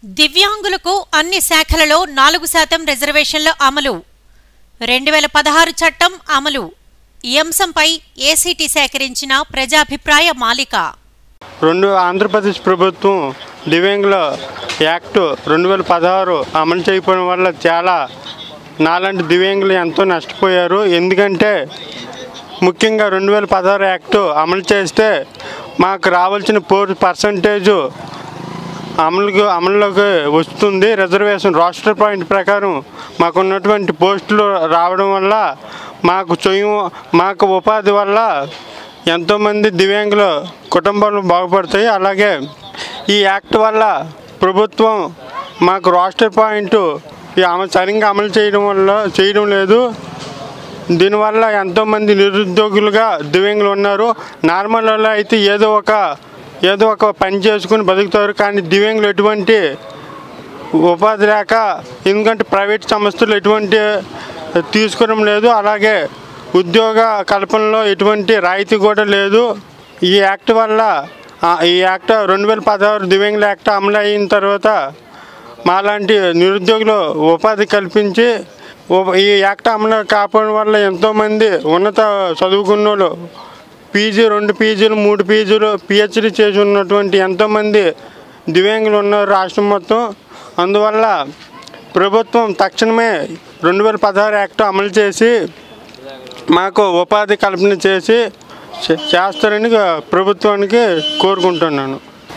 దివ్యాంగులకు అన్ని శాఖలలో నాలుగు శాతం రిజర్వేషన్ల అమలు రెండు వేల పదహారు చట్టం అమలు ఈ అంశంపై ఏసీటీ సేకరించిన ప్రజాభిప్రాయ మాలిక రెండు ఆంధ్రప్రదేశ్ ప్రభుత్వం దివ్యాంగుల యాక్ట్ రెండు వేల పదహారు అమలు చేయకపోవడం వల్ల చాలా నాలాంటి దివ్యాంగులు ఎంతో నష్టపోయారు ఎందుకంటే ముఖ్యంగా రెండు వేల పదహారు యాక్ట్ అమలు చేస్తే మాకు రావాల్సిన ఫోర్ పర్సంటేజు అమలుకు అమలులోకి వస్తుంది రిజర్వేషన్ రాష్ట్ర పాయింట్ ప్రకారం మాకు ఉన్నటువంటి పోస్టులు రావడం వల్ల మాకు చొయ్యం మాకు ఉపాధి వల్ల ఎంతోమంది దివ్యాంగుల కుటుంబాలు బాగుపడతాయి అలాగే ఈ యాక్ట్ వల్ల ప్రభుత్వం మాకు రాష్ట్ర పాయింట్ ఈ అమలు సరిగ్గా అమలు చేయడం వల్ల చేయడం లేదు దీనివల్ల ఎంతోమంది నిరుద్యోగులుగా దివ్యాంగులు ఉన్నారు నార్మల్ వాళ్ళు అయితే ఏదో ఒక ఏదో ఒక పని చేసుకుని బతుకుతారు కానీ దివ్యాంగులు ఎటువంటి ఉపాధి లేక ఎందుకంటే ప్రైవేట్ సంస్థలు ఎటువంటి తీసుకోవడం లేదు అలాగే ఉద్యోగ కల్పనలో ఎటువంటి రాయితీ కూడా లేదు ఈ యాక్ట్ వల్ల ఆ, ఈ యాక్ట్ రెండు వేల పదహారు దివ్యాంగుల యాక్ట్ అమలు అయిన తర్వాత మాలాంటి నిరుద్యోగులు ఉపాధి కల్పించి ఉ- ఈ యాక్ట్ అమలు కాపాడడం వల్ల ఎంతోమంది ఉన్నత చదువుకున్న వాళ్ళు పీజీ రెండు పీజీలు మూడు పీజీలు పిహెచ్డి చేసి ఉన్నటువంటి ఎంతోమంది దివ్యాంగులు ఉన్నారు రాష్ట్రం మొత్తం అందువల్ల ప్రభుత్వం తక్షణమే రెండు వేల పదహారు యాక్ట్ అమలు చేసి మాకు ఉపాధి కల్పన చేసి చే- చేస్తారని ప్రభుత్వానికి కోరుకుంటున్నాను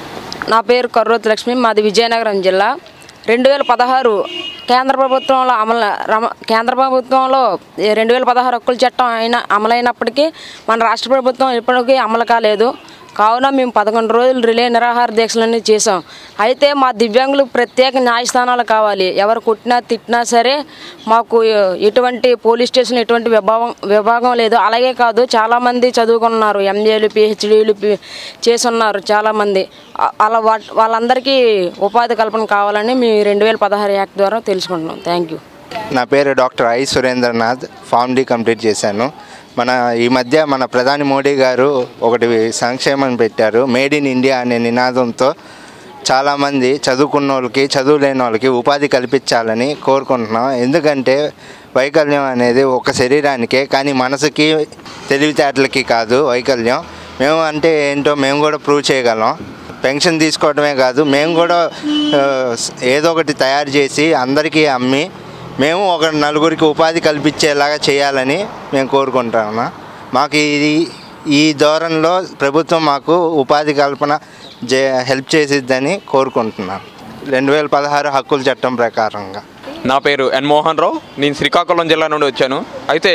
నా పేరు కర్రోతి లక్ష్మి మాది విజయనగరం జిల్లా రెండు వేల పదహారు కేంద్ర ప్రభుత్వంలో అమలు రమ కేంద్ర ప్రభుత్వంలో ఈ రెండు వేల పదహారు హక్కుల చట్టం అయిన అమలైనప్పటికీ మన రాష్ట్ర ప్రభుత్వం ఇప్పటికీ అమలు కాలేదు కావున మేము పదకొండు రోజులు రిలే నిరాహార దీక్షలన్నీ చేసాం అయితే మా దివ్యాంగులకు ప్రత్యేక న్యాయస్థానాలు కావాలి ఎవరు కొట్టినా తిట్టినా సరే మాకు ఎటువంటి పోలీస్ స్టేషన్ ఎటువంటి విభాగం విభాగం లేదు అలాగే కాదు చాలామంది చదువుకున్నారు ఎంఏలు పిహెచ్డీలు చేసి ఉన్నారు చాలామంది అ- అలా వా వాళ్ళందరికీ ఉపాధి కల్పన కావాలని మేము రెండు వేల పదహారు యాక్ట్ ద్వారా తెలుసుకుంటున్నాం థ్యాంక్ యూ నా పేరు doctor I Surendranath pharm D complete చేశాను మన ఈ మధ్య మన ప్రధాని మోడీ గారు ఒకటి సంక్షేమం పెట్టారు మేడ్ ఇన్ ఇండియా అనే నినాదంతో చాలామంది చదువుకున్న వాళ్ళకి చదువు లేని వాళ్ళకి ఉపాధి కల్పించాలని కోరుకుంటున్నాం ఎందుకంటే వైకల్యం అనేది ఒక శరీరానికే కానీ మనసుకి తెలివితేటలకి కాదు వైకల్యం మేము అంటే ఏంటో మేము కూడా ప్రూవ్ చేయగలం పెన్షన్ తీసుకోవడమే కాదు మేము కూడా ఆ, ఏదో ఒకటి తయారు చేసి అందరికీ అమ్మి మేము ఒక నలుగురికి ఉపాధి కల్పించేలాగా చేయాలని మేము కోరుకుంటాము మాకు ఇది ఈ ధోరణిలో ప్రభుత్వం మాకు ఉపాధి కల్పన జే హెల్ప్ చేసిద్దని కోరుకుంటున్నాను రెండు వేల పదహారు హక్కుల చట్టం ప్రకారంగా నా పేరు ఎన్ మోహన్ రావు నేను శ్రీకాకుళం జిల్లా నుండి వచ్చాను అయితే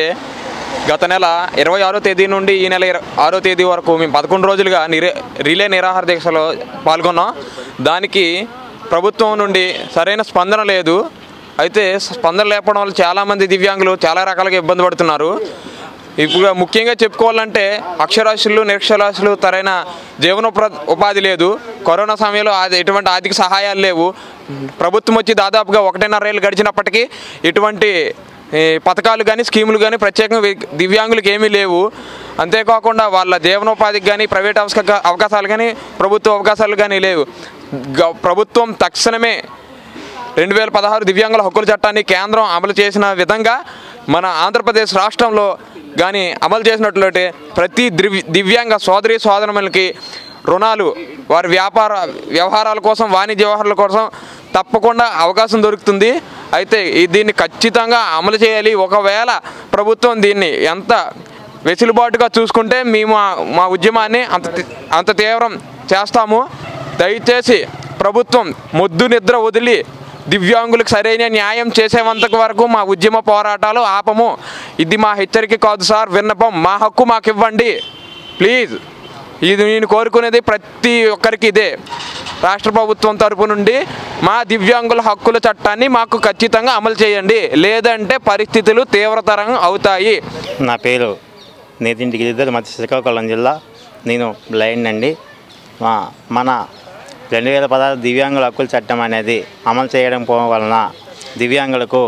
గత నెల ఇరవై ఆరో తేదీ నుండి ఈ నెల ఇర- ఆరో తేదీ వరకు మేము పదకొండు రోజులుగా నిరే రిలే నిరాహార దీక్షలో పాల్గొన్నాం దానికి ప్రభుత్వం నుండి సరైన స్పందన లేదు అయితే స్పందన లేకపోవడం వల్ల చాలామంది దివ్యాంగులు చాలా రకాలుగా ఇబ్బంది పడుతున్నారు ఇప్పుడు ముఖ్యంగా చెప్పుకోవాలంటే అక్షరాస్యులు నిరక్షరాస్యులు సరైన జీవనోపా ఉపాధి లేదు కరోనా సమయంలో అది ఎటువంటి ఆర్థిక సహాయాలు లేవు ప్రభుత్వం వచ్చి దాదాపుగా ఒకటిన్నర ఏళ్ళు గడిచినప్పటికీ ఎటువంటి ఈ, పథకాలు కానీ స్కీములు కానీ ప్రత్యేకంగా వి- దివ్యాంగులకు ఏమీ లేవు అంతేకాకుండా వాళ్ళ జీవనోపాధికి కానీ ప్రైవేట్ అవకాశ అవకాశాలు కానీ ప్రభుత్వ అవకాశాలు కానీ లేవు గ- ప్రభుత్వం తక్షణమే రెండు వేల పదహారు దివ్యాంగుల హక్కుల చట్టాన్ని కేంద్రం అమలు చేసిన విధంగా మన ఆంధ్రప్రదేశ్ రాష్ట్రంలో కానీ అమలు చేసినట్లయితే ప్రతి దివ్ దివ్యాంగ సోదరి సోదరులకి రుణాలు వారి వ్యాపార వ్యవహారాల కోసం వాణిజ్య వ్యవహారాల కోసం తప్పకుండా అవకాశం దొరుకుతుంది అయితే ఈ దీన్ని ఖచ్చితంగా అమలు చేయాలి ఒకవేళ ప్రభుత్వం దీన్ని ఎంత వెసులుబాటుగా చూసుకుంటే మేము ఆ- మా ఉద్యమాన్ని అంత తి- అంత తీవ్రం చేస్తాము దయచేసి ప్రభుత్వం మొద్దు నిద్ర వదిలి దివ్యాంగులకు సరైన న్యాయం చేసేంత వరకు మా ఉద్యమ పోరాటాలు ఆపము ఇది మా హెచ్చరిక కాదు సార్ విన్నపం మా హక్కు మాకు ఇవ్వండి ప్లీజ్ ఇది నేను కోరుకునేది ప్రతి ఒక్కరికి ఇదే రాష్ట్ర ప్రభుత్వం తరపు నుండి మా దివ్యాంగుల హక్కుల చట్టాన్ని మాకు ఖచ్చితంగా అమలు చేయండి లేదంటే పరిస్థితులు తీవ్రతరం అవుతాయి నా పేరు నితిన్ గిరిధర్ మధ్య శ్రీకాకుళం జిల్లా నేను బ్లైండ్ అండి మా మన రెండు వేల పదహారు దివ్యాంగుల హక్కుల చట్టం అనేది అమలు చేయడం పోవడం వలన దివ్యాంగులకు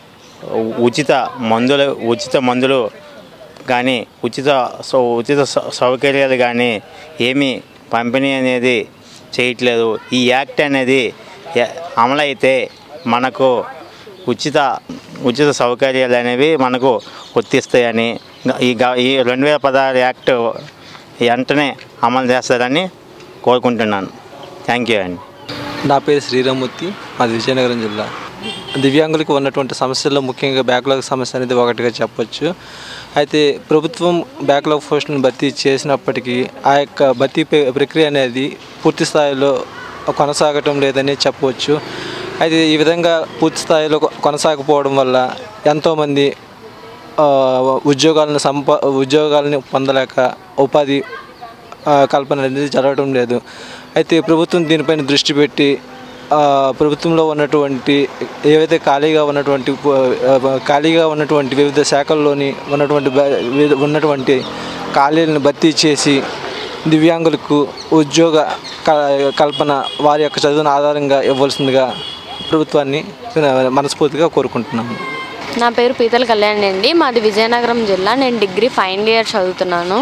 ఉచిత మందులు ఉచిత మందులు కానీ ఉచిత సౌ- ఉచిత సౌ- సౌకర్యాలు కానీ ఏమీ పంపిణీ అనేది చేయట్లేదు ఈ యాక్ట్ అనేది ఎ- అమలైతే మనకు ఉచిత ఉచిత సౌకర్యాలు అనేవి మనకు వర్తిస్తాయని ఈ గ- ఈ రెండు వేల పదహారు యాక్ట్ వెంటనే అమలు చేస్తారని కోరుకుంటున్నాను థ్యాంక్ యూ అండి నా పేరు శ్రీరామూర్తి మాది విజయనగరం జిల్లా దివ్యాంగులకు ఉన్నటువంటి సమస్యల్లో ముఖ్యంగా బ్యాక్లాగ్ సమస్య అనేది ఒకటిగా చెప్పొచ్చు అయితే ప్రభుత్వం బ్యాక్లాగ్ పోస్టులను భర్తీ చేసినప్పటికీ ఆ యొక్క భర్తీ ప్ర- ప్రక్రియ అనేది పూర్తి స్థాయిలో కొనసాగటం లేదని చెప్పవచ్చు అయితే ఈ విధంగా పూర్తి స్థాయిలో కొ- కొనసాగకపోవడం వల్ల ఎంతోమంది ఆ, ఉద్యోగాలను సంపా ఉద్యోగాలను పొందలేక ఉపాధి ఆ, కల్పన అనేది జరగడం లేదు అయితే ప్రభుత్వం దీనిపైన దృష్టి పెట్టి ఆ, ప్రభుత్వంలో ఉన్నటువంటి ఏవైతే ఖాళీగా ఉన్నటువంటి ఆ, ఖాళీగా ఉన్నటువంటి వివిధ శాఖల్లోని ఉన్నటువంటి బ- వివిధ- ఉన్నటువంటి ఖాళీలను భర్తీ చేసి దివ్యాంగులకు ఉద్యోగ క- కల్పన వారి యొక్క చదువును ఆధారంగా ఇవ్వాల్సిందిగా ప్రభుత్వాన్ని మనస్ఫూర్తిగా కోరుకుంటున్నాము నా పేరు పీతల కళ్యాణి అండి మాది విజయనగరం జిల్లా నేను డిగ్రీ ఫైనల్ ఇయర్ చదువుతున్నాను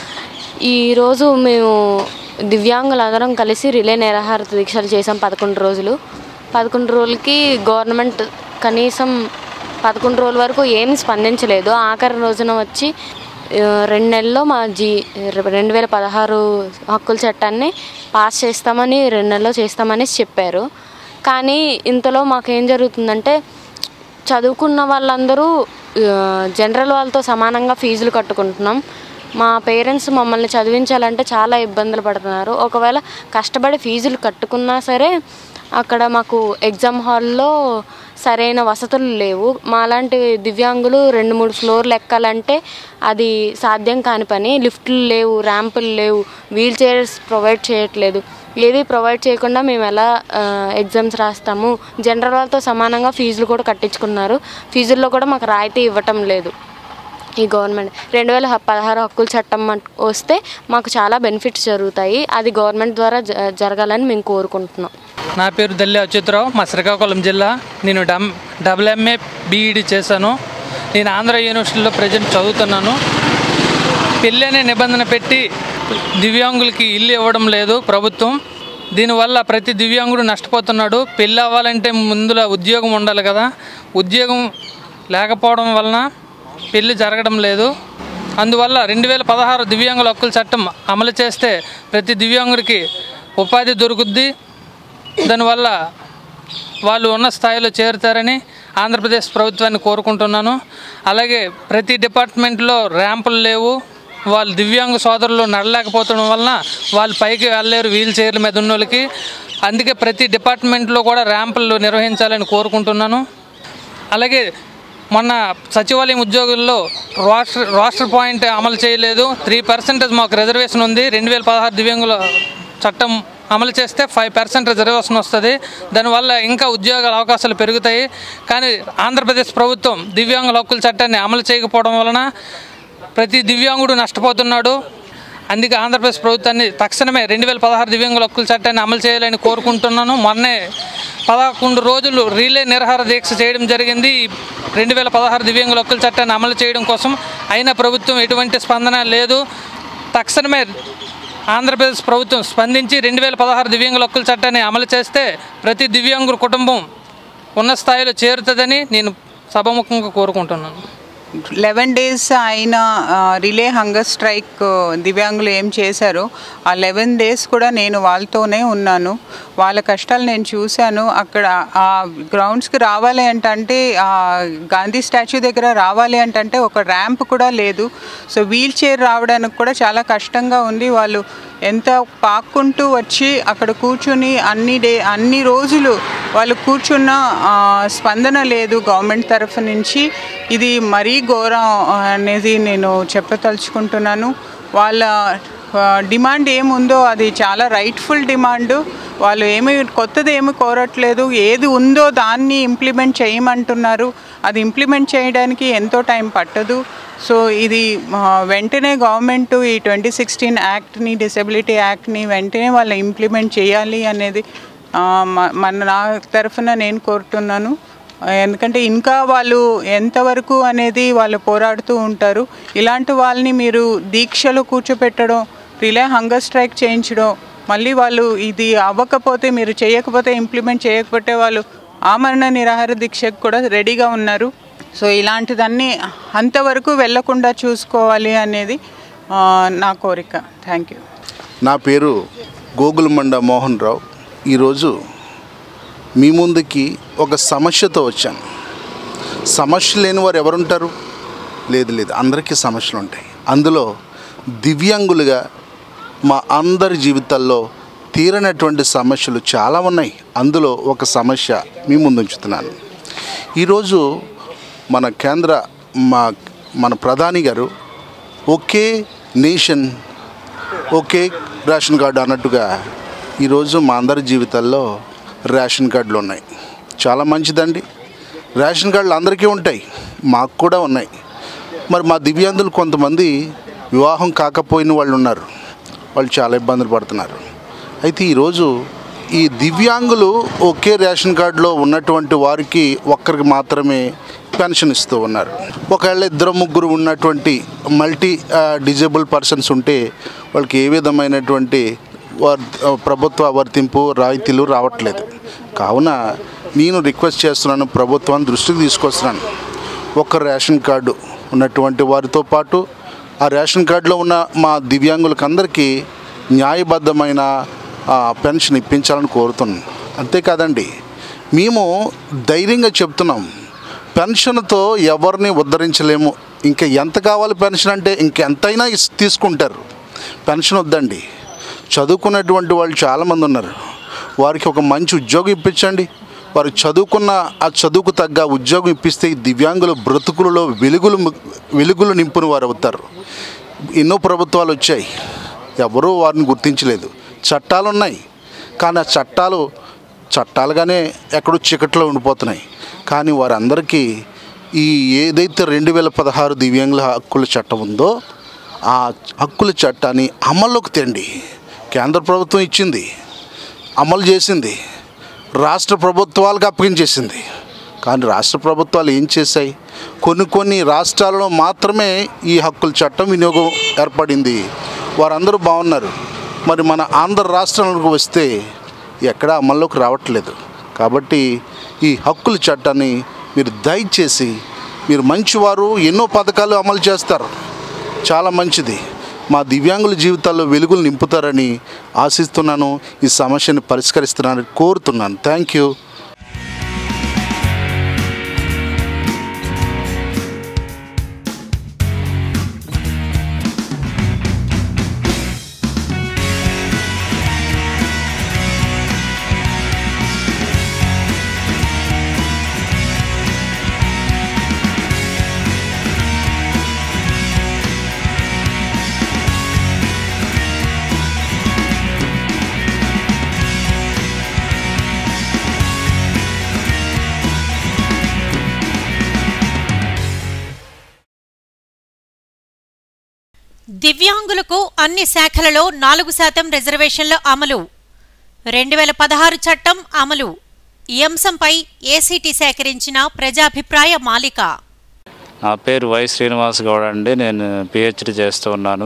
ఈరోజు మేము దివ్యాంగులందరం కలిసి రిలే నిరాహార దీక్షలు చేసాం పదకొండు రోజులు పదకొండు రోజులకి గవర్నమెంట్ కనీసం పదకొండు రోజుల వరకు ఏం స్పందించలేదు ఆఖరి రోజున వచ్చి ఆ, రెండు నెలల్లో మా జీ రెండు వేల పదహారు హక్కుల చట్టాన్ని పాస్ చేస్తామని రెండు నెలల్లో చేస్తామని చెప్పారు కానీ ఇంతలో మాకేం జరుగుతుందంటే చదువుకున్న వాళ్ళందరూ ఆ, జనరల్ వాళ్ళతో సమానంగా ఫీజులు కట్టుకుంటున్నాం మా పేరెంట్స్ మమ్మల్ని చదివించాలంటే చాలా ఇబ్బందులు పడుతున్నారు ఒకవేళ కష్టపడి ఫీజులు కట్టుకున్నా సరే అక్కడ మాకు ఎగ్జామ్ హాల్లో సరైన వసతులు లేవు మాలాంటి దివ్యాంగులు రెండు మూడు ఫ్లోర్లు ఎక్కాలంటే అది సాధ్యం కాని పని లిఫ్ట్లు లేవు ర్యాంపులు లేవు వీల్ చైర్స్ ప్రొవైడ్ చేయట్లేదు ఏది ప్రొవైడ్ చేయకుండా మేము ఎలా ఆ, ఎగ్జామ్స్ రాస్తాము జనరల్ వాళ్ళతో సమానంగా ఫీజులు కూడా కట్టించుకున్నారు ఫీజుల్లో కూడా మాకు రాయితీ ఇవ్వటం లేదు ఈ గవర్నమెంట్ రెండు వేల పదహారు హక్కుల చట్టం మట్- వస్తే మాకు చాలా బెనిఫిట్స్ జరుగుతాయి అది గవర్నమెంట్ ద్వారా జ- జరగాలని మేము కోరుకుంటున్నాం నా పేరు దల్లి అచ్యుతరావు మా శ్రీకాకుళం జిల్లా నేను డమ్ డబుల్ ఎంఏ బీఈడి చేశాను నేను ఆంధ్ర యూనివర్సిటీలో ప్రజెంట్ చదువుతున్నాను పెళ్ళి అనే నిబంధన పెట్టి దివ్యాంగులకి ఇల్లు ఇవ్వడం లేదు ప్రభుత్వం దీనివల్ల ప్రతి దివ్యాంగుడు నష్టపోతున్నాడు పెళ్ళి అవ్వాలంటే ముందులో ఉద్యోగం ఉండాలి కదా ఉద్యోగం లేకపోవడం వలన పెళ్ళి జరగడం లేదు అందువల్ల రెండు వేల పదహారు దివ్యాంగుల హక్కుల చట్టం అమలు చేస్తే ప్రతి దివ్యాంగుడికి ఉపాధి దొరుకుద్ది దానివల్ల వాళ్ళు ఉన్న స్థాయిలో చేరుతారని ఆంధ్రప్రదేశ్ ప్రభుత్వాన్ని కోరుకుంటున్నాను అలాగే ప్రతి డిపార్ట్మెంట్లో ర్యాంపులు లేవు వాళ్ళు దివ్యాంగ సోదరులు నడలేకపోవడం వలన వాళ్ళు పైకి వెళ్ళలేరు వీల్ చైర్ల మీద ఉన్న వాళ్ళకి అందుకే ప్రతి డిపార్ట్మెంట్లో కూడా ర్యాంపులు నిర్వహించాలని కోరుకుంటున్నాను అలాగే మొన్న సచివాలయం ఉద్యోగుల్లో రోస్టర్ రోస్టర్ పాయింట్ అమలు చేయలేదు త్రీ పర్సెంటేజ్ మాకు రిజర్వేషన్ ఉంది రెండు వేల పదహారు దివ్యాంగుల చట్టం అమలు చేస్తే ఫైవ్ పర్సెంట్ రిజర్వేషన్ వస్తుంది దానివల్ల ఇంకా ఉద్యోగాల అవకాశాలు పెరుగుతాయి కానీ ఆంధ్రప్రదేశ్ ప్రభుత్వం దివ్యాంగుల హక్కుల చట్టాన్ని అమలు చేయకపోవడం వలన ప్రతి దివ్యాంగుడు నష్టపోతున్నాడు అందుకే ఆంధ్రప్రదేశ్ ప్రభుత్వాన్ని తక్షణమే రెండు వేల పదహారు దివ్యాంగుల హక్కుల చట్టాన్ని అమలు చేయాలని కోరుకుంటున్నాను మొన్నే పదకొండు రోజులు రీలే నిరహార దీక్ష చేయడం జరిగింది రెండు వేల పదహారు దివ్యాంగుల హక్కుల చట్టాన్ని అమలు చేయడం కోసం అయినా ప్రభుత్వం ఎటువంటి స్పందన లేదు తక్షణమే ఆంధ్రప్రదేశ్ ప్రభుత్వం స్పందించి రెండు వేల పదహారు దివ్యాంగుల హక్కుల చట్టాన్ని అమలు చేస్తే ప్రతి దివ్యాంగుల కుటుంబం ఉన్న స్థాయిలో చేరుతుందని నేను సభముఖంగా కోరుకుంటున్నాను లెవెన్ డేస్ అయిన ఆ, రిలే హంగర్ స్ట్రైక్ ఆ, దివ్యాంగులు ఏం చేశారో ఆ లెవెన్ డేస్ కూడా నేను వాళ్ళతోనే ఉన్నాను వాళ్ళ కష్టాలు నేను చూశాను అక్కడ ఆ గ్రౌండ్స్కి రావాలి అంటే ఆ గాంధీ స్టాచ్యూ దగ్గర రావాలి అంటే ఒక ర్యాంప్ కూడా లేదు సో వీల్ చైర్ రావడానికి కూడా చాలా కష్టంగా ఉంది వాళ్ళు ఎంత పాక్కుంటూ వచ్చి అక్కడ కూర్చుని అన్ని డే అన్ని రోజులు వాళ్ళు కూర్చున్న ఆ, స్పందన లేదు గవర్నమెంట్ తరఫు నుంచి ఇది మరీ ఘోరం అనేది నేను చెప్పదలుచుకుంటున్నాను వాళ్ళ ఆ, డిమాండ్ ఏముందో అది చాలా రైట్ఫుల్ డిమాండ్ వాళ్ళు ఏమి కొత్తది ఏమి కోరట్లేదు ఏది ఉందో దాన్ని ఇంప్లిమెంట్ చేయమంటున్నారు అది ఇంప్లిమెంట్ చేయడానికి ఎంతో టైం పట్టదు సో ఇది ఆ, వెంటనే గవర్నమెంట్ ఈ ట్వంటీ సిక్స్టీన్ యాక్ట్ని డిసెబిలిటీ యాక్ట్ని వెంటనే వాళ్ళు ఇంప్లిమెంట్ చేయాలి అనేది ఆ, మ- మన నా తరఫున నేను కోరుతున్నాను ఎందుకంటే ఇంకా వాళ్ళు ఎంతవరకు అనేది వాళ్ళు పోరాడుతూ ఉంటారు ఇలాంటి వాళ్ళని మీరు దీక్షలు కూర్చోపెట్టడం రిలే హంగర్ స్ట్రైక్ చేయించడం మళ్ళీ వాళ్ళు ఇది అవ్వకపోతే మీరు చేయకపోతే ఇంప్లిమెంట్ చేయకపోతే వాళ్ళు ఆమరణ నిరాహార దీక్షకు కూడా రెడీగా ఉన్నారు సో ఇలాంటిదన్నీ అంతవరకు వెళ్లకుండా చూసుకోవాలి అనేది ఆ, నా కోరిక థ్యాంక్ యూ నా పేరు గోగులమండ మోహన్ రావు ఈరోజు మీ ముందుకి ఒక సమస్యతో వచ్చాను సమస్య లేని వారు ఎవరుంటారు లేదు లేదు అందరికీ సమస్యలు ఉంటాయి అందులో దివ్యాంగులుగా మా అందరి జీవితాల్లో తీరనటువంటి సమస్యలు చాలా ఉన్నాయి అందులో ఒక సమస్య మీ ముందు ఉంచుతున్నాను ఈరోజు మన కేంద్ర మా మన ప్రధాని గారు ఒకే నేషన్ ఒకే రేషన్ కార్డు అన్నట్టుగా ఈరోజు మా అందరి జీవితాల్లో రేషన్ కార్డులు ఉన్నాయి చాలా మంచిదండి రేషన్ కార్డులు అందరికీ ఉంటాయి మాకు కూడా ఉన్నాయి మరి మా దివ్యాంగులు కొంతమంది వివాహం కాకపోయిన వాళ్ళు ఉన్నారు వాళ్ళు చాలా ఇబ్బందులు పడుతున్నారు అయితే ఈరోజు ఈ దివ్యాంగులు ఒకే రేషన్ కార్డులో ఉన్నటువంటి వారికి ఒక్కరికి మాత్రమే పెన్షన్ ఇస్తూ ఉన్నారు ఒకవేళ ఇద్దరు ముగ్గురు ఉన్నటువంటి మల్టీ డిజేబుల్ పర్సన్స్ ఉంటే వాళ్ళకి ఏ విధమైనటువంటి వర్ ప్రభుత్వ వర్తింపు రాయితీలు రావట్లేదు కావున నేను రిక్వెస్ట్ చేస్తున్నాను ప్రభుత్వాన్ని దృష్టికి తీసుకొస్తున్నాను ఒక రేషన్ కార్డు ఉన్నటువంటి వారితో పాటు ఆ రేషన్ కార్డులో ఉన్న మా దివ్యాంగులకు అందరికీ న్యాయబద్ధమైన ఆ, పెన్షన్ ఇప్పించాలని కోరుతున్నాను అంతేకాదండి మేము ధైర్యంగా చెప్తున్నాం పెన్షన్తో ఎవరిని ఉద్ధరించలేము ఇంకా ఎంత కావాలి పెన్షన్ అంటే ఇంకెంతైనా ఇస్- తీసుకుంటారు పెన్షన్ వద్దండి చదువుకున్నటువంటి వాళ్ళు చాలామంది ఉన్నారు వారికి ఒక మంచి ఉద్యోగం ఇప్పించండి వారు చదువుకున్న ఆ చదువుకు తగ్గ ఉద్యోగం ఇప్పిస్తే ఈ దివ్యాంగుల బ్రతుకులలో వెలుగులు వెలుగులు నింపుని వారు అవుతారు ఎన్నో ప్రభుత్వాలు వచ్చాయి ఎవరూ వారిని గుర్తించలేదు చట్టాలు ఉన్నాయి కానీ ఆ చట్టాలు చట్టాలుగానే ఎక్కడో చీకట్లో ఉండిపోతున్నాయి కానీ వారందరికీ ఈ ఏదైతే రెండు వేల పదహారు దివ్యాంగుల హక్కుల చట్టం ఉందో ఆ హక్కుల చట్టాన్ని అమల్లోకి తెండి కేంద్ర ప్రభుత్వం ఇచ్చింది అమలు చేసింది రాష్ట్ర ప్రభుత్వాలకు అప్పగించేసింది కానీ రాష్ట్ర ప్రభుత్వాలు ఏం చేశాయి కొన్ని కొన్ని రాష్ట్రాలలో మాత్రమే ఈ హక్కుల చట్టం వినియోగం ఏర్పడింది వారందరూ బాగున్నారు మరి మన ఆంధ్ర రాష్ట్రాలకు వస్తే ఎక్కడా అమల్లోకి రావట్లేదు కాబట్టి ఈ హక్కుల చట్టాన్ని మీరు దయచేసి మీరు మంచివారు ఎన్నో పథకాలు అమలు చేస్తారు చాలా మంచిది మా దివ్యాంగుల జీవితాల్లో వెలుగులు నింపుతారని ఆశిస్తున్నాను ఈ సమస్యను పరిష్కరిస్తున్నానని కోరుతున్నాను థ్యాంక్ యూ దివ్యాంగులకు అన్ని శాఖలలో నాలుగు శాతం రిజర్వేషన్ల అమలు రెండు వేల పదహారు చట్టం అమలు ఈ అంశంపై ఏసీటీ సేకరించిన ప్రజాభిప్రాయ మాలిక నా పేరు వై శ్రీనివాస్ గౌడ్ అండి నేను పిహెచ్డి చేస్తూ ఉన్నాను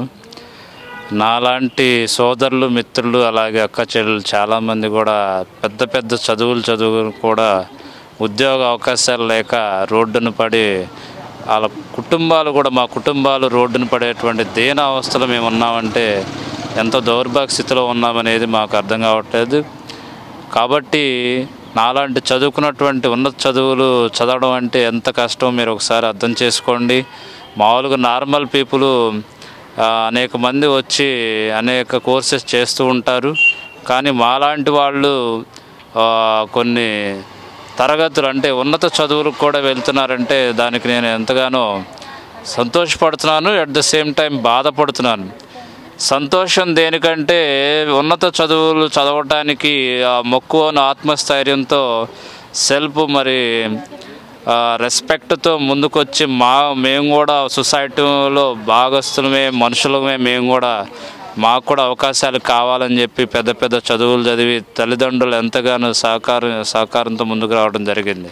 నాలాంటి సోదరులు మిత్రులు అలాగే అక్క చెల్లెలు చాలామంది కూడా పెద్ద పెద్ద చదువులు చదువు కూడా ఉద్యోగ అవకాశాలు లేక రోడ్డున పడి వాళ్ళ కుటుంబాలు కూడా మా కుటుంబాలు రోడ్డున పడేటువంటి దీన అవస్థలో మేము ఉన్నామంటే ఎంతో దౌర్భాగ్య స్థితిలో ఉన్నామనేది మాకు అర్థం కావట్లేదు కాబట్టి నాలాంటి చదువుకున్నటువంటి ఉన్నత చదువులు చదవడం అంటే ఎంత కష్టం మీరు ఒకసారి అర్థం చేసుకోండి మామూలుగా నార్మల్ పీపుల్ అనేక మంది వచ్చి అనేక కోర్సెస్ చేస్తూ ఉంటారు కానీ మాలాంటి వాళ్ళు ఆ, కొన్ని తరగతులు అంటే ఉన్నత చదువులకు కూడా వెళ్తున్నారంటే దానికి నేను ఎంతగానో సంతోషపడుతున్నాను అట్ ద సేమ్ టైం బాధపడుతున్నాను సంతోషం దేనికంటే ఉన్నత చదువులు చదవటానికి ఆ మక్కువను ఆత్మస్థైర్యంతో సెల్ఫ్ మరి ఆ, రెస్పెక్ట్తో ముందుకొచ్చి మా మేము కూడా సొసైటీలో భాగస్థులమే మనుషులమే మేము కూడా మాకు కూడా అవకాశాలు కావాలని చెప్పి పెద్ద పెద్ద చదువులు చదివి తల్లిదండ్రులు ఎంతగానో సహకారం సహకారంతో ముందుకు రావడం జరిగింది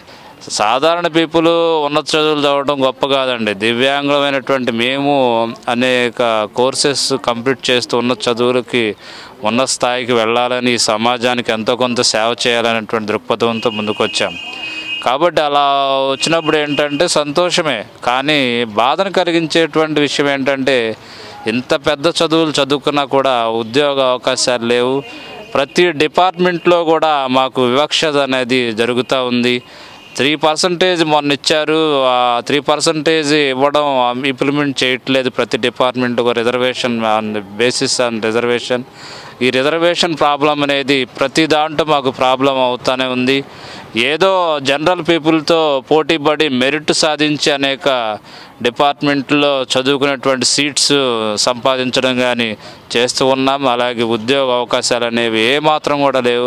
సాధారణ పీపుల్ ఉన్నత చదువులు చదవడం గొప్ప కాదండి దివ్యాంగులమైనటువంటి మేము అనేక కోర్సెస్ కంప్లీట్ చేస్తూ ఉన్నత చదువులకి ఉన్నత స్థాయికి వెళ్ళాలని ఈ సమాజానికి ఎంతో కొంత సేవ చేయాలనేటువంటి దృక్పథంతో ముందుకొచ్చాం కాబట్టి అలా వచ్చినప్పుడు ఏంటంటే సంతోషమే కానీ బాధను కలిగించేటువంటి విషయం ఏంటంటే ఇంత పెద్ద చదువులు చదువుకున్నా కూడా ఉద్యోగ అవకాశాలు లేవు ప్రతి డిపార్ట్మెంట్లో కూడా మాకు వివక్షత అనేది జరుగుతూ ఉంది త్రీ పర్సంటేజ్ మొన్న ఇచ్చారు ఆ త్రీ పర్సంటేజ్ ఇవ్వడం ఇంప్లిమెంట్ చేయట్లేదు ప్రతి డిపార్ట్మెంట్ ఒక reservation on basis on reservation ఈ రిజర్వేషన్ ప్రాబ్లం అనేది ప్రతి దాంట్లో మాకు ప్రాబ్లం అవుతానే ఉంది ఏదో జనరల్ పీపుల్తో పోటీపడి మెరిట్ సాధించి అనేక డిపార్ట్మెంట్లో చదువుకునేటువంటి సీట్స్ సంపాదించడం కానీ చేస్తూ ఉన్నాం అలాగే ఉద్యోగ అవకాశాలు అనేవి ఏమాత్రం కూడా లేవు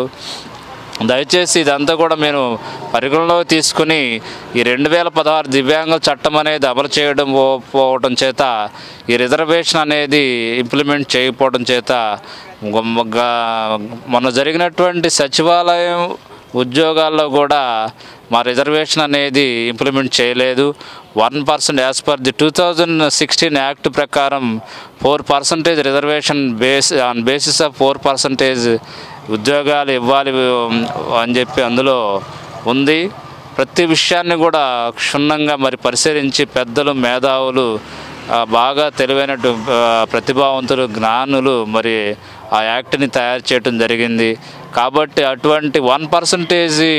దయచేసి ఇదంతా కూడా మేము పరిగణలోకి తీసుకుని ఈ రెండు వేల పదహారు దివ్యాంగుల చట్టం అనేది అమలు చేయడం పో- పోవడం చేత ఈ రిజర్వేషన్ అనేది ఇంప్లిమెంట్ చేయకపోవడం చేత గొమ్మ- గా- మొన్న జరిగినటువంటి సచివాలయం ఉద్యోగాల్లో కూడా మా రిజర్వేషన్ అనేది ఇంప్లిమెంట్ చేయలేదు one percent as per the two thousand sixteen act ప్రకారం four percentage reservation base on basis of four percentage ఉద్యోగాలు ఇవ్వాలి ఉమ్, అని చెప్పి అందులో ఉంది ప్రతి విషయాన్ని కూడా క్షుణ్ణంగా మరి పరిశీలించి పెద్దలు మేధావులు ఆ, బాగా తెలివైన ప్రతిభావంతులు జ్ఞానులు మరి ఆ యాక్ట్ని తయారు చేయడం జరిగింది కాబట్టి అటువంటి వన్ పర్సంటేజీ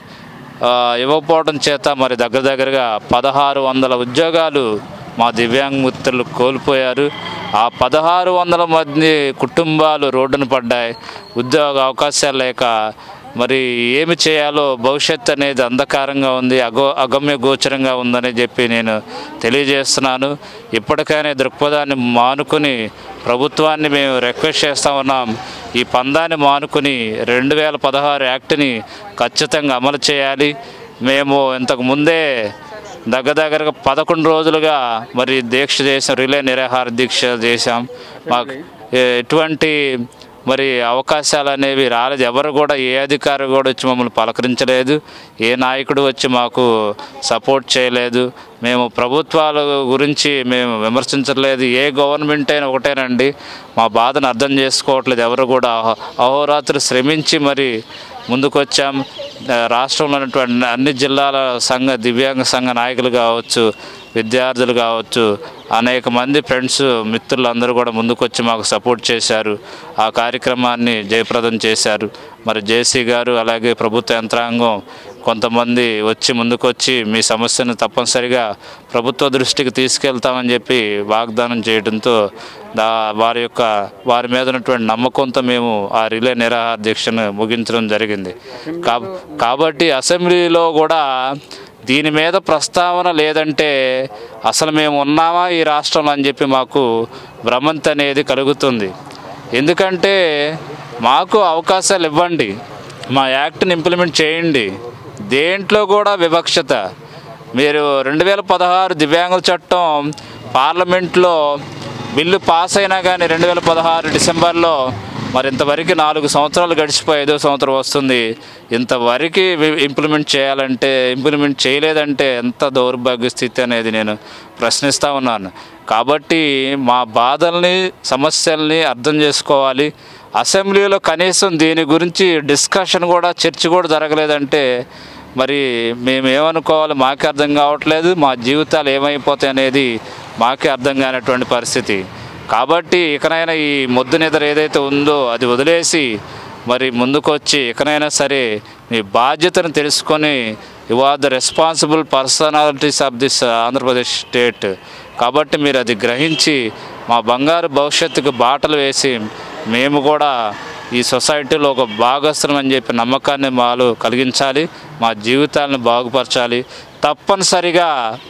ఇవ్వకపోవడం చేత మరి దగ్గర దగ్గరగా పదహారు వందల ఉద్యోగాలు మా దివ్యాంగ మిత్రులు కోల్పోయారు ఆ పదహారు వందల మంది కుటుంబాలు రోడ్డున పడ్డాయి ఉద్యోగ అవకాశాలు లేక మరి ఏమి చేయాలో భవిష్యత్ అనేది అంధకారంగా ఉంది అగో అగమ్య గోచరంగా ఉందని చెప్పి నేను తెలియజేస్తున్నాను ఇప్పటికైనా ఈ దృక్పథాన్ని మానుకుని ప్రభుత్వాన్ని మేము రిక్వెస్ట్ చేస్తా ఉన్నాం ఈ పందాన్ని మానుకుని రెండు వేల పదహారు యాక్ట్ని ఖచ్చితంగా అమలు చేయాలి మేము ఇంతకు ముందే దగ్గర దగ్గరగా పదకొండు రోజులుగా మరి దీక్ష చేసాం రిలే నిరాహార దీక్ష చేశాం మాకు ఎ- ఎటువంటి మరి అవకాశాలు అనేవి రాలేదు ఎవరు కూడా ఏ అధికారి కూడా వచ్చి మమ్మల్ని పలకరించలేదు ఏ నాయకుడు వచ్చి మాకు సపోర్ట్ చేయలేదు మేము ప్రభుత్వాల గురించి మేము విమర్శించట్లేదు ఏ గవర్నమెంట్ అయినా ఒకటేనండి మా బాధను అర్థం చేసుకోవట్లేదు ఎవరు కూడా అహో- అహోరాత్రి శ్రమించి మరి ముందుకొచ్చాం ఆ, రాష్ట్రంలో ఉన్నటువంటి అన్ని జిల్లాల సంఘ దివ్యాంగ సంఘ నాయకులు కావచ్చు విద్యార్థులు కావచ్చు అనేక మంది ఫ్రెండ్స్ మిత్రులు అందరూ కూడా ముందుకొచ్చి మాకు సపోర్ట్ చేశారు ఆ కార్యక్రమాన్ని జయప్రదం చేశారు మరి జేసీ గారు అలాగే ప్రభుత్వ యంత్రాంగం కొంతమంది వచ్చి ముందుకొచ్చి మీ సమస్యను తప్పనిసరిగా ప్రభుత్వ దృష్టికి తీసుకెళ్తామని చెప్పి వాగ్దానం చేయడంతో దా వారి యొక్క వారి మీద ఉన్నటువంటి నమ్మకంతో మేము ఆ రిలే నిరాహార దీక్షను ముగించడం జరిగింది కాబ- కాబట్టి అసెంబ్లీలో కూడా దీని మీద ప్రస్తావన లేదంటే అసలు మేము ఉన్నామా ఈ రాష్ట్రంలో అని చెప్పి మాకు భ్రమంతి అనేది కలుగుతుంది ఎందుకంటే మాకు అవకాశాలు ఇవ్వండి మా యాక్ట్ని ఇంప్లిమెంట్ చేయండి దేంట్లో కూడా వివక్షత మీరు రెండు వేల పదహారు దివ్యాంగుల చట్టం పార్లమెంట్లో బిల్లు పాస్ అయినా కానీ రెండు వేల పదహారు డిసెంబర్లో మరి ఇంతవరకు నాలుగు సంవత్సరాలు గడిచిపోయి ఐదో సంవత్సరం వస్తుంది ఇంతవరకు వి- ఇంప్లిమెంట్ చేయాలంటే ఇంప్లిమెంట్ చేయలేదంటే ఎంత దౌర్భాగ్య స్థితి అనేది నేను ప్రశ్నిస్తూ ఉన్నాను కాబట్టి మా బాధల్ని సమస్యల్ని అర్థం చేసుకోవాలి అసెంబ్లీలో కనీసం దీని గురించి డిస్కషన్ కూడా చర్చ కూడా జరగలేదంటే మరి మేము ఏమనుకోవాలి మాకే అర్థం కావట్లేదు మా జీవితాలు ఏమైపోతాయి అనేది మాకే అర్థం కానటువంటి పరిస్థితి కాబట్టి ఇకనైనా ఈ మొద్దు నిద్ర ఏదైతే ఉందో అది వదిలేసి మరి ముందుకొచ్చి ఇకనైనా సరే మీ బాధ్యతను తెలుసుకొని you are the responsible personalities of this Andhra Pradesh state కాబట్టి మీరు అది గ్రహించి మా బంగారు భవిష్యత్తుకు బాటలు వేసి మేము కూడా ఈ సొసైటీలో ఒక భాగస్థలం అని చెప్పి నమ్మకాన్ని మాలో కలిగించాలి మా జీవితాలను బాగుపరచాలి తప్పనిసరిగా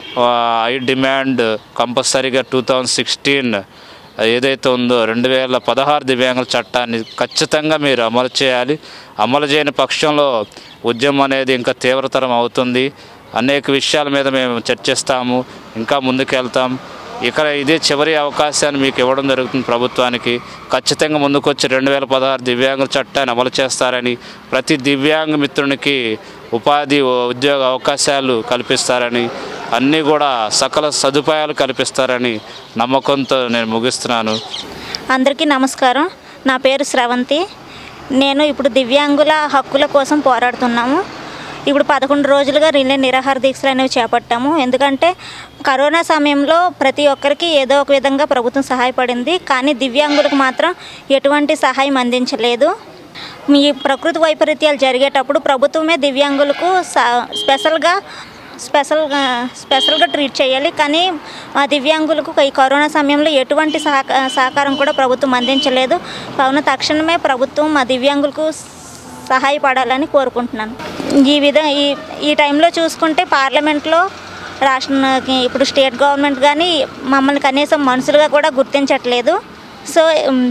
ఐ డిమాండ్ కంపల్సరీగా టూ థౌజండ్ సిక్స్టీన్ ఏదైతే ఉందో రెండు వేల పదహారు దివ్యాంగుల చట్టాన్ని ఖచ్చితంగా మీరు అమలు చేయాలి అమలు చేయని పక్షంలో ఉద్యమం అనేది ఇంకా తీవ్రతరం అవుతుంది అనేక విషయాల మీద మేము చర్చిస్తాము ఇంకా ముందుకెళ్తాం ఇక్కడ ఇదే చివరి అవకాశాన్ని మీకు ఇవ్వడం జరుగుతుంది ప్రభుత్వానికి ఖచ్చితంగా ముందుకొచ్చి రెండు వేల పదహారు దివ్యాంగుల చట్టాన్ని అమలు చేస్తారని ప్రతి దివ్యాంగ మిత్రునికి ఉపాధి ఉద్యోగ అవకాశాలు కల్పిస్తారని అన్నీ కూడా సకల సదుపాయాలు కల్పిస్తారని నమ్మకంతో నేను ముగిస్తున్నాను అందరికీ నమస్కారం నా పేరు స్రవంతి నేను ఇప్పుడు దివ్యాంగుల హక్కుల కోసం పోరాడుతున్నాము ఇప్పుడు పదకొండు రోజులుగా రిలే నిరాహార దీక్షలు అనేవి చేపట్టాము ఎందుకంటే కరోనా సమయంలో ప్రతి ఒక్కరికి ఏదో ఒక విధంగా ప్రభుత్వం సహాయపడింది కానీ దివ్యాంగులకు మాత్రం ఎటువంటి సహాయం అందించలేదు మీ ప్రకృతి వైపరీత్యాలు జరిగేటప్పుడు ప్రభుత్వమే దివ్యాంగులకు స- స్పెషల్గా స్పెషల్గా స్పెషల్గా ట్రీట్ చేయాలి కానీ ఆ దివ్యాంగులకు ఈ కరోనా సమయంలో ఎటువంటి సహక సహకారం కూడా ప్రభుత్వం అందించలేదు కావున తక్షణమే ప్రభుత్వం మా దివ్యాంగులకు సహాయపడాలని కోరుకుంటున్నాను ఈ విధ ఈ ఈ టైంలో చూసుకుంటే పార్లమెంట్లో రాష్ట్ర ఇప్పుడు స్టేట్ గవర్నమెంట్ కానీ మమ్మల్ని కనీసం మనుషులుగా కూడా గుర్తించట్లేదు సో ఉమ్,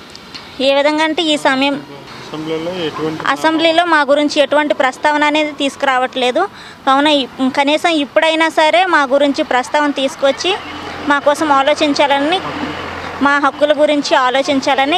ఏ విధంగా అంటే ఈ సమయం అసెంబ్లీలో ఎటువంటి అసెంబ్లీలో మా గురించి ఎటువంటి ప్రస్తావన అనేది తీసుకురావట్లేదు కావున ఇ- కనీసం ఇప్పుడైనా సరే మా గురించి ప్రస్తావన తీసుకొచ్చి మా కోసం ఆలోచించాలని మా హక్కుల గురించి ఆలోచించాలని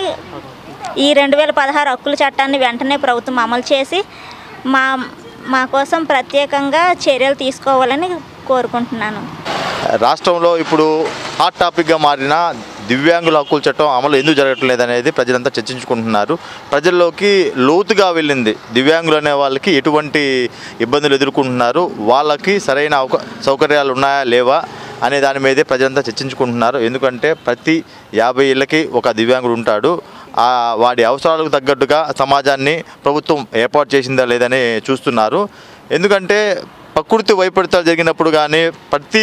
ఈ రెండు వేల పదహారు హక్కుల చట్టాన్ని వెంటనే ప్రభుత్వం అమలు చేసి మా మా కోసం ప్రత్యేకంగా చర్యలు తీసుకోవాలని కోరుకుంటున్నాను రాష్ట్రంలో ఇప్పుడు హాట్ టాపిక్గా మారిన దివ్యాంగుల హక్కుల చట్టం అమలు ఎందుకు జరగట్లేదు అనేది ప్రజలంతా చర్చించుకుంటున్నారు ప్రజల్లోకి లోతుగా వెళ్ళింది దివ్యాంగులు అనే వాళ్ళకి ఎటువంటి ఇబ్బందులు ఎదుర్కొంటున్నారు వాళ్ళకి సరైన అవకా సౌకర్యాలు ఉన్నాయా లేవా అనే దాని మీదే ప్రజలంతా చర్చించుకుంటున్నారు ఎందుకంటే ప్రతి యాభై ఏళ్ళకి ఒక దివ్యాంగుడు ఉంటాడు ఆ వాడి అవసరాలకు తగ్గట్టుగా సమాజాన్ని ప్రభుత్వం ఏర్పాటు చేసిందా లేదని చూస్తున్నారు ఎందుకంటే ప్రకృతి వైపరీత్యాలు జరిగినప్పుడు కానీ ప్రతి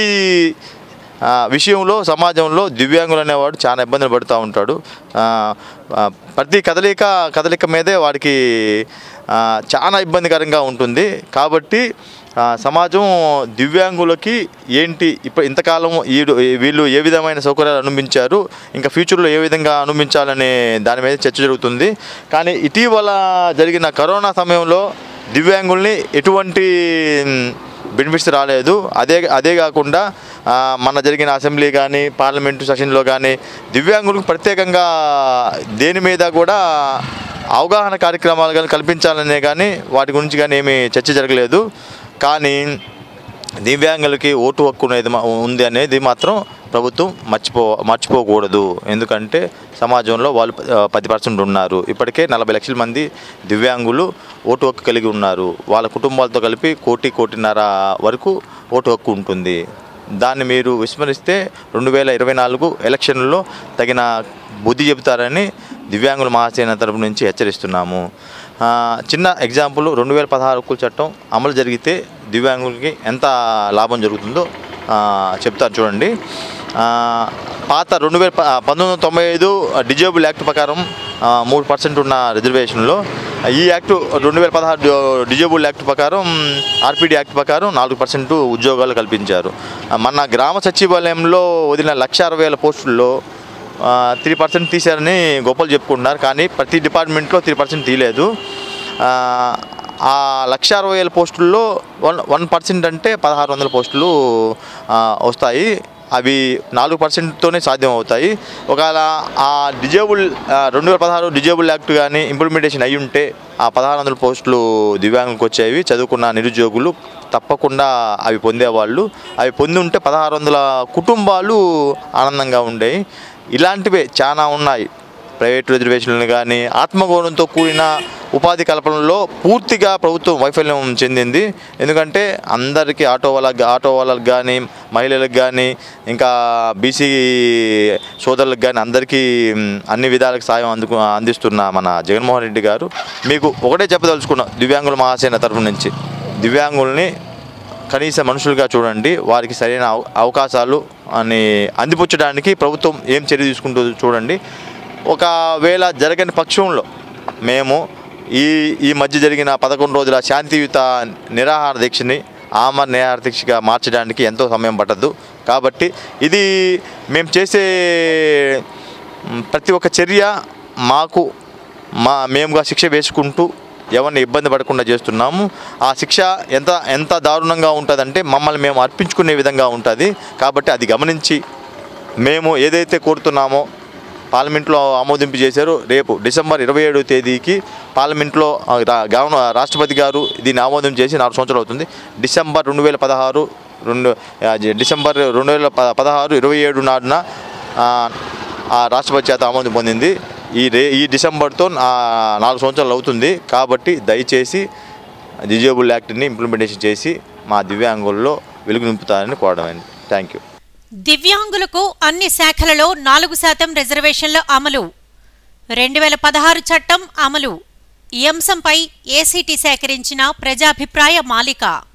ఆ, విషయంలో సమాజంలో దివ్యాంగులు అనేవాడు చాలా ఇబ్బందులు పడుతూ ఉంటాడు ఆ, ఆ, ప్రతి కదలిక కదలిక మీదే వాడికి ఆ, చాలా ఇబ్బందికరంగా ఉంటుంది కాబట్టి ఆ, సమాజం దివ్యాంగులకి ఏంటి ఇప్పుడు ఇంతకాలం ఈడు వీళ్ళు ఏ విధమైన సౌకర్యాలు అనుభవించారు ఇంకా ఫ్యూచర్లో ఏ విధంగా అనుభవించాలనే దాని మీద చర్చ జరుగుతుంది కానీ ఇటీవల జరిగిన కరోనా సమయంలో దివ్యాంగుల్ని ఎటువంటి బెనిఫిట్స్ రాలేదు అదే అదే కాకుండా ఆ, మన జరిగిన అసెంబ్లీ కానీ పార్లమెంటు సెషన్లో కానీ దివ్యాంగులకు ప్రత్యేకంగా దేని మీద కూడా అవగాహన కార్యక్రమాలు కానీ కల్పించాలనే కానీ వాటి గురించి కానీ ఏమీ చర్చ జరగలేదు కానీ దివ్యాంగులకి ఓటు హక్కు అనేది మా- ఉంది అనేది మాత్రం ప్రభుత్వం మర్చిపో మర్చిపోకూడదు ఎందుకంటే సమాజంలో వాళ్ళు ప- పది పర్సెంట్ ఉన్నారు ఇప్పటికే నలభై లక్షల మంది దివ్యాంగులు ఓటు హక్కు కలిగి ఉన్నారు వాళ్ళ కుటుంబాలతో కలిపి కోటి కోటిన్నర వరకు ఓటు హక్కు ఉంటుంది దాన్ని మీరు విస్మరిస్తే రెండు వేల ఇరవై నాలుగు ఎలక్షన్లలో తగిన బుద్ధి చెబుతారని దివ్యాంగుల మహాసేన తరపు నుంచి హెచ్చరిస్తున్నాము ఆ, చిన్న ఎగ్జాంపుల్ రెండు వేల పదహారు హక్కుల చట్టం అమలు జరిగితే దివ్యాంగులకి ఎంత లాభం జరుగుతుందో ఆ, చెప్తాను చూడండి ఆ, పాత రెండు వేల ప- పంతొమ్మిది వందల తొంభై ఐదు డిజేబుల్ యాక్ట్ ప్రకారం ఆ, మూడు పర్సెంట్ ఉన్న రిజర్వేషన్లో ఈ యాక్ట్ రెండు వేల పదహారు డిజేబుల్ యాక్ట్ ప్రకారం ఆర్పిడి యాక్ట్ ప్రకారం నాలుగు పర్సెంట్ ఉద్యోగాలు కల్పించారు ఆ, మన గ్రామ సచివాలయంలో వదిలిన లక్ష అరవై వేల పోస్టుల్లో త్రీ పర్సెంట్ తీశారని గొప్పలు చెప్పుకుంటున్నారు కానీ ప్రతి డిపార్ట్మెంట్లో త్రీ పర్సెంట్ తీయలేదు ఆ, ఆ లక్ష అరవై వేల పోస్టుల్లో వన్ వన్ పర్సెంట్ అంటే పదహారు వందల పోస్టులు ఆ, వస్తాయి అవి నాలుగు పర్సెంట్తోనే సాధ్యం అవుతాయి ఒకవేళ ఆ డిజేబుల్ రెండు వేల పదహారు డిజేబుల్ యాక్ట్ కానీ ఇంప్లిమెంటేషన్ అయి ఉంటే ఆ పదహారు వందల పోస్టులు దివ్యాంగులకు వచ్చేవి చదువుకున్న నిరుద్యోగులు తప్పకుండా అవి పొందేవాళ్ళు అవి పొంది ఉంటే పదహారు వందల కుటుంబాలు ఆనందంగా ఉండేవి ఇలాంటివే చాలా ఉన్నాయి ప్రైవేట్ రిజర్వేషన్లు కానీ ఆత్మగౌరవంతో కూడిన ఉపాధి కల్పనలో పూర్తిగా ప్రభుత్వం వైఫల్యం చెందింది ఎందుకంటే అందరికీ ఆటో వాళ్ళకి ఆటో వాళ్ళకి కానీ మహిళలకు కానీ ఇంకా బీసీ సోదరులకు కానీ అందరికీ మ్, అన్ని విధాలకు సాయం అందుకు అందిస్తున్న మన జగన్మోహన్ రెడ్డి గారు మీకు ఒకటే చెప్పదలుచుకున్నాం దివ్యాంగుల మహాసేన తరఫు నుంచి దివ్యాంగుల్ని కనీస మనుషులుగా చూడండి వారికి సరైన అవ- అవకాశాలు అని అందిపుచ్చడానికి ప్రభుత్వం ఏం చర్య తీసుకుంటుందో చూడండి ఒకవేళ జరగని పక్షంలో మేము ఈ ఈ మధ్య జరిగిన పదకొండు రోజుల శాంతియుత నిరాహార దీక్షని ఆమర నిరాహార దీక్షగా మార్చడానికి ఎంతో సమయం పట్టదు కాబట్టి ఇది మేము చేసే మ్, ప్రతి ఒక్క చర్య మాకు మా మేముగా శిక్ష వేసుకుంటూ ఎవరిని ఇబ్బంది పడకుండా చేస్తున్నాము ఆ శిక్ష ఎంత ఎంత దారుణంగా ఉంటుందంటే మమ్మల్ని మేము అర్పించుకునే విధంగా ఉంటుంది కాబట్టి అది గమనించి మేము ఏదైతే కోరుతున్నామో పార్లమెంట్లో ఆమోదింపు చేశారు రేపు డిసెంబర్ ఇరవై ఏడవ తేదీకి పార్లమెంట్లో ఆ, రా- గవర్న రాష్ట్రపతి గారు దీన్ని ఆమోదం చేసి నాలుగు సంవత్సరాలు అవుతుంది డిసెంబర్ రెండు వేల పదహారు రెండు ఆ, జ- డిసెంబర్ రెండు వేల ప- పదహారు ఇరవై ఏడు నాడున ఆ, ఆ రాష్ట్రపతి చేత ఆమోదం పొందింది ఈ రే ఈ డిసెంబర్తో ఆ, నాలుగు సంవత్సరాలు అవుతుంది కాబట్టి దయచేసి డిజేబుల్ యాక్ట్ని ఇంప్లిమెంటేషన్ చేసి మా దివ్యాంగుల్లో వెలుగు నింపుతారని కోరడమైంది థ్యాంక్ యూ దివ్యాంగులకు అన్ని శాఖలలో నాలుగు శాతం రిజర్వేషన్ల అమలు రెండు వేల పదహారు చట్టం అమలు ఈ అంశంపై ఏసీటీ సేకరించిన ప్రజాభిప్రాయ మాలిక